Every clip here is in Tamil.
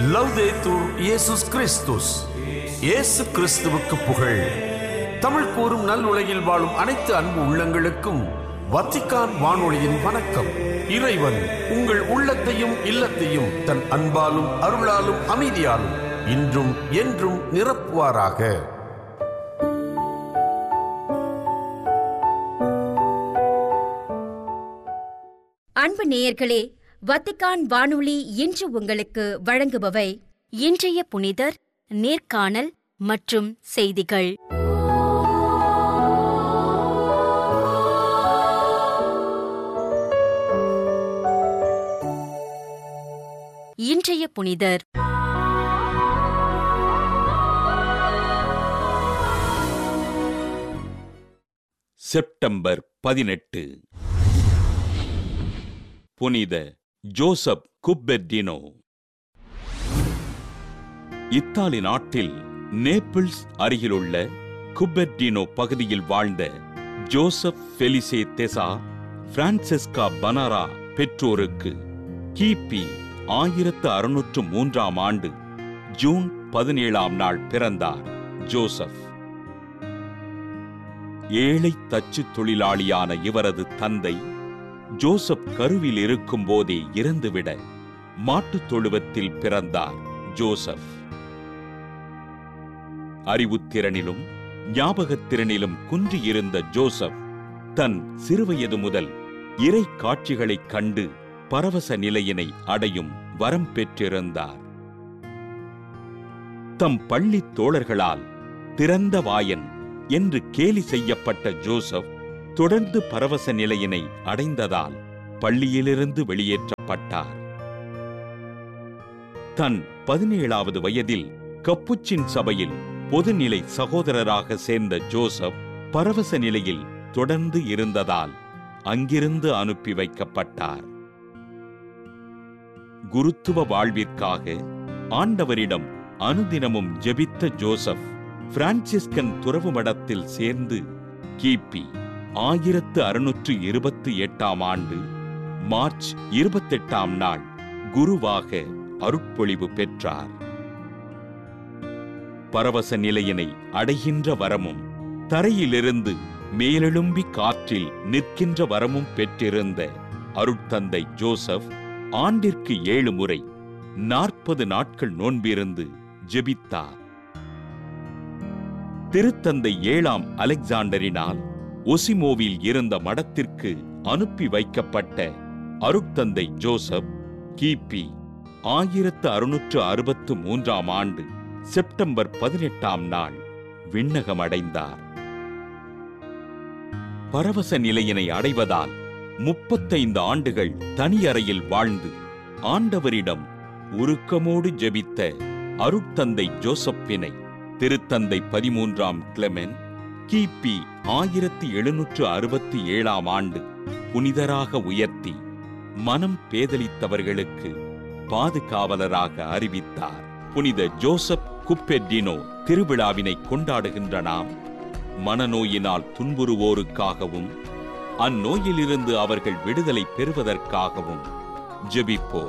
லவ்தேத்தூர் இயேசுஸ் கிறிஸ்துஸ் இயேசு கிறிஸ்துவுக்கு புகழ் தமிழ் கூறும் நல் உலகில் வாழும் அனைத்து அன்பு உள்ளங்களுக்கும் வத்திக்கான் வானொலியின் வணக்கம் இறைவன் உங்கள் உள்ளத்தையும் இல்லத்தையும் தன் அன்பாலும் அருளாலும் அமைதியாலும் இன்றும் என்றும் நிரப்புவாராக அன்பு நேயர்களே வத்திக்கான் வானொலி இன்று உங்களுக்கு வழங்குபவை இன்றைய புனிதர் நேர்காணல் மற்றும் செய்திகள் இன்றைய புனிதர் செப்டம்பர் பதினெட்டு புனித ஜோசப் குப்பெர்டினோ இத்தாலி நாட்டில் நேபிள்ஸ் அருகிலுள்ள குப்பெர்டினோ பகுதியில் வாழ்ந்த ஜோசப் ஃபெலிசே தெசா பிரான்செஸ்கா பனாரா பெற்றோருக்கு கிபி ஆயிரத்து அறுநூற்று மூன்றாம் ஆண்டு ஜூன் பதினேழாம் நாள் பிறந்தார் ஜோசப் ஏழை தச்சு தொழிலாளியான இவரது தந்தை ஜோசப் கருவில் இருக்கும் போதே இறந்துவிட மாட்டுத் தொழுவத்தில் பிறந்தார் ஜோசப் அறிவுத்திறனிலும் ஞாபகத்திறனிலும் குன்றியிருந்த ஜோசப் தன் சிறுவயது முதல் இறை காட்சிகளைக் கண்டு பரவச நிலையினை அடையும் வரம் பெற்றிருந்தார் தம் பள்ளித் தோழர்களால் திறந்த வாயன் என்று கேலி செய்யப்பட்ட ஜோசப் தொடர்ந்து பரவச நிலையினை அடைந்ததால் பள்ளியிலிருந்து வெளியேற்றப்பட்டார் தன் பதினேழாவது வயதில் கப்புச்சின் சபையில் பொதுநிலை சகோதரராக சேர்ந்த ஜோசப் பரவச நிலையில் தொடர்ந்து இருந்ததால் அங்கிருந்து அனுப்பி வைக்கப்பட்டார் குருத்துவ வாழ்விற்காக ஆண்டவரிடம் அனுதினமும் ஜெபித்த ஜோசப் பிரான்சிஸ்கன் துறவு மடத்தில் சேர்ந்து கிபி ஆயிரத்து அறுநூற்று இருபத்தி எட்டாம் ஆண்டு மார்ச் இருபத்தெட்டாம் நாள் குருவாக அருட்பொழிவு பெற்றார் பரவச நிலையினை அடைகின்ற வரமும் தரையிலிருந்து மேலெழும்பி காற்றில் நிற்கின்ற வரமும் பெற்றிருந்த அருட்தந்தை ஜோசப் ஆண்டிற்கு ஏழு முறை நாற்பது நாட்கள் நோன்பிருந்து ஜெபித்தார் திருத்தந்தை ஏழாம் அலெக்சாண்டரினால் ஒசிமோவில் இருந்த மடத்திற்கு அனுப்பி வைக்கப்பட்ட அருட்தந்தை ஜோசப் கிபி ஆயிரத்து அறுநூற்று அறுபத்து மூன்றாம் ஆண்டு செப்டம்பர் பதினெட்டாம் நாள் விண்ணகமடைந்தார் பரவச நிலையினை அடைவதால் முப்பத்தைந்து ஆண்டுகள் தனியறையில் வாழ்ந்து ஆண்டவரிடம் உருக்கமோடு ஜெபித்த அருட்தந்தை ஜோசப்பினை திருத்தந்தை பதிமூன்றாம் கிளெமென் கிபி ஆயிரத்தி எழுநூற்று அறுபத்தி ஏழாம் ஆண்டு புனிதராக உயர்த்தி மனம் பேதலித்தவர்களுக்கு பாதுகாவலராக அறிவித்தார் புனித ஜோசப் குப்பெர்டினோ திருவிழாவினை கொண்டாடுகின்ற நாம் மனநோயினால் துன்புறுவோருக்காகவும் அந்நோயிலிருந்து அவர்கள் விடுதலை பெறுவதற்காகவும் ஜெபிப்போம்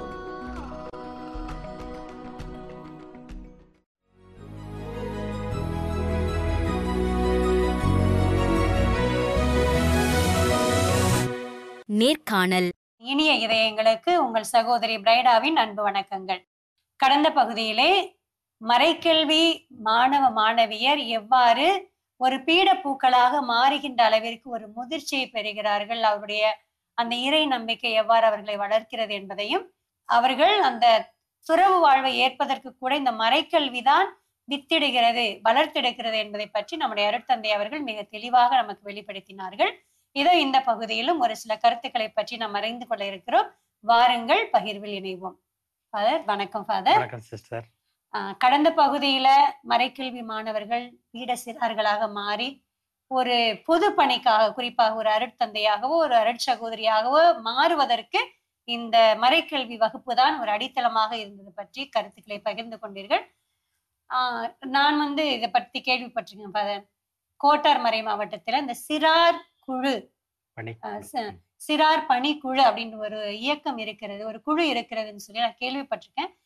நேர்காணல் இனிய இதயங்களுக்கு உங்கள் சகோதரி பிரைடாவின் அன்பு வணக்கங்கள் கடந்த பகுதியிலே மறைக்கல்வி மாணவ மாணவியர் எவ்வாறு ஒரு பீடப்பூக்களாக மாறுகின்ற அளவிற்கு ஒரு முதிர்ச்சியை பெறுகிறார்கள் அவருடைய அந்த இறை நம்பிக்கை எவ்வாறு அவர்களை வளர்க்கிறது என்பதையும் அவர்கள் அந்த துறவு வாழ்வை ஏற்பதற்கு கூட இந்த மறைக்கல்விதான் வித்திடுகிறது வளர்த்தெடுக்கிறது என்பதை பற்றி நம்முடைய அருட்தந்தை அவர்கள் மிக தெளிவாக நமக்கு வெளிப்படுத்தினார்கள் இதோ இந்த பகுதியிலும் ஒரு சில கருத்துக்களை பற்றி நாம் அறிந்து கொள்ள இருக்கிறோம் வாருங்கள் பகிர்வில் இணைவோம் ஃபாதர் வணக்கம் ஃபாதர் வணக்கம் சிஸ்டர் கடந்த பகுதியில மறைக்கல்வி மாணவர்கள் பீட சிறார்களாக மாறி ஒரு பொது பணிக்காக குறிப்பாக ஒரு அருட்தந்தையாகவோ ஒரு அருட்சகோதரியாகவோ மாறுவதற்கு இந்த மறைக்கல்வி வகுப்பு தான் ஒரு அடித்தளமாக இருந்தது பற்றி கருத்துக்களை பகிர்ந்து கொண்டீர்கள் ஆஹ் நான் வந்து இதை பற்றி கேள்விப்பட்டிருக்கேன் ஃபாதர் கோட்டார் மறை மாவட்டத்துல இந்த சிறார் குழு பணி அஹ் ச- சிறார் பணிக்குழு அப்படின்னு ஒரு இயக்கம் இருக்கிறது ஒரு குழு இருக்கிறதுன்னு சொல்லி நான் கேள்விப்பட்டிருக்கேன்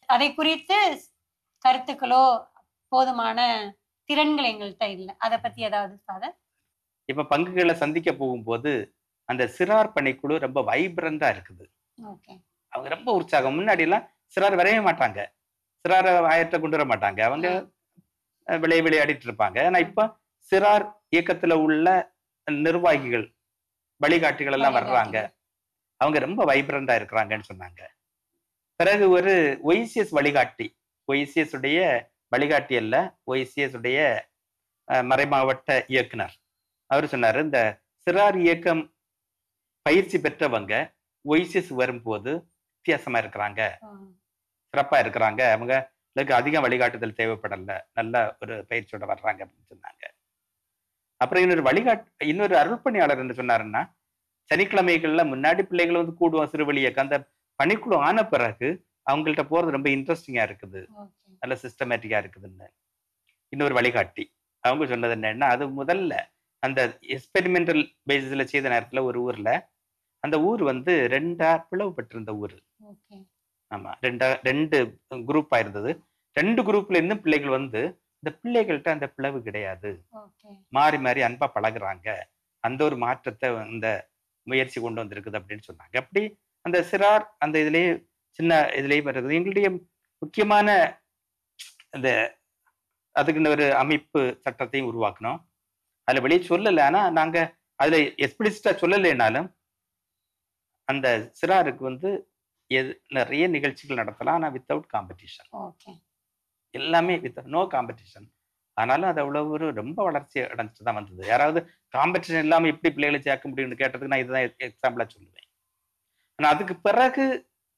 அதை குறித்து கருத்துக்களோ போதுமான திறன்கள் எங்கள்கிட்ட இல்லை அதை பத்தி ஏதாவது ஃபாதர் இப்ப பங்குகளை சந்திக்க போகும்போது அந்த சிறார் பணிக்குழு ரொம்ப வைப்ரண்டா இருக்குது ஓகே அவங்க ரொம்ப உற்சாகம் முன்னாடி எல்லாம் சிறார் வரைய மாட்டாங்க சிறார ஆயத்தை கொண்டு வர மாட்டாங்க அவங்க அஹ், விளைய விளையாடிட்டு இருப்பாங்க ஆனா இப்ப சிறார் இயக்கத்துல உள்ள நிர்வாகிகள் வழிகாட்டிகள் எல்லாம் வர்றாங்க அவங்க ரொம்ப வைப்ரண்டா இருக்கிறாங்கன்னு சொன்னாங்க பிறகு ஒரு ஒய்சிஎஸ் வழிகாட்டி ஒய்சிஎஸ் உடைய வழிகாட்டி அல்ல ஒய்சிஎஸ் உடைய அஹ், மறைமாவட்ட இயக்குனர் அவர் சொன்னாரு இந்த சிறார் இயக்கம் பயிற்சி பெற்றவங்க ஒய்சிஎஸ் வரும்போது வித்தியாசமா இருக்கிறாங்க சிறப்பா இருக்கிறாங்க அவங்களுக்கு அதிக வழிகாட்டுதல் தேவைப்படல நல்ல ஒரு பயிற்சியோட வர்றாங்க அப்படின்னு சொன்னாங்க அப்புறம் இன்னொரு வழிகாட் இன்னொரு அருள்பணியாளர் என்ன சொன்னாருன்னா சனிக்கிழமைகள்ல முன்னாடி பிள்ளைகள் வந்து கூடுவோம் சிறுவழி இயக்கம் அந்த பணிக்குழு ஆன பிறகு அவங்கள்ட்ட போறது ரொம்ப இன்ட்ரெஸ்டிங்கா இருக்குது ஓகே நல்ல சிஸ்டமேட்டிக்கா இருக்குதுன்னு இன்னொரு வழிகாட்டி அவங்க சொன்னது என்னன்னா அது முதல்ல அந்த எக்ஸ்பெரிமெண்டல் பேசிஸ்ல செய்த நேரத்துல ஒரு ஊர்ல அந்த ஊர் வந்து ரெண்டா பிளவுபட்டிருந்த ஊர் ஓகே ஆமா ரெண்டா ரெண்டு குரூப்பா இருந்தது ரெண்டு குரூப்ல இருந்தும் பிள்ளைகள் வந்து இந்த பிள்ளைகள்கிட்ட அந்த பிளவு கிடையாது ஓகே மாறி மாறி அன்பா பழகுறாங்க அந்த ஒரு மாற்றத்தை இந்த முயற்சி கொண்டு வந்திருக்குது அப்படின்னு சொன்னாங்க அப்படி அந்த சிறார் அந்த இதுலயே சின்ன இதுலயே வருது எங்களுடைய முக்கியமான இந்த அதுக்குன்னு ஒரு அமைப்பு சட்டத்தையும் உருவாக்கணும் அதுல வெளியே சொல்லலை ஆனா நாங்க அதுல எக்ஸ்பிளிசிட்டா சொல்லலைனாலும் அந்த சிறாருக்கு வந்து எது நிறைய நிகழ்ச்சிகள் நடத்தலாம் ஆனா வித்தவுட் காம்படிஷன் ஓகே எல்லாமே வித் நோ காம்படிஷன் ஆனாலும் அது அவ்வளவு ஒரு ரொம்ப வளர்ச்சி அடைஞ்சிட்டு தான் வந்தது யாராவது காம்படிஷன் இல்லாம எப்படி பிள்ளைகளை சேர்க்க முடியும்னு கேட்டதுக்கு நான் இதுதான் எக்ஸாம்பிளா சொல்லுவேன் ஆனா அதுக்கு பிறகு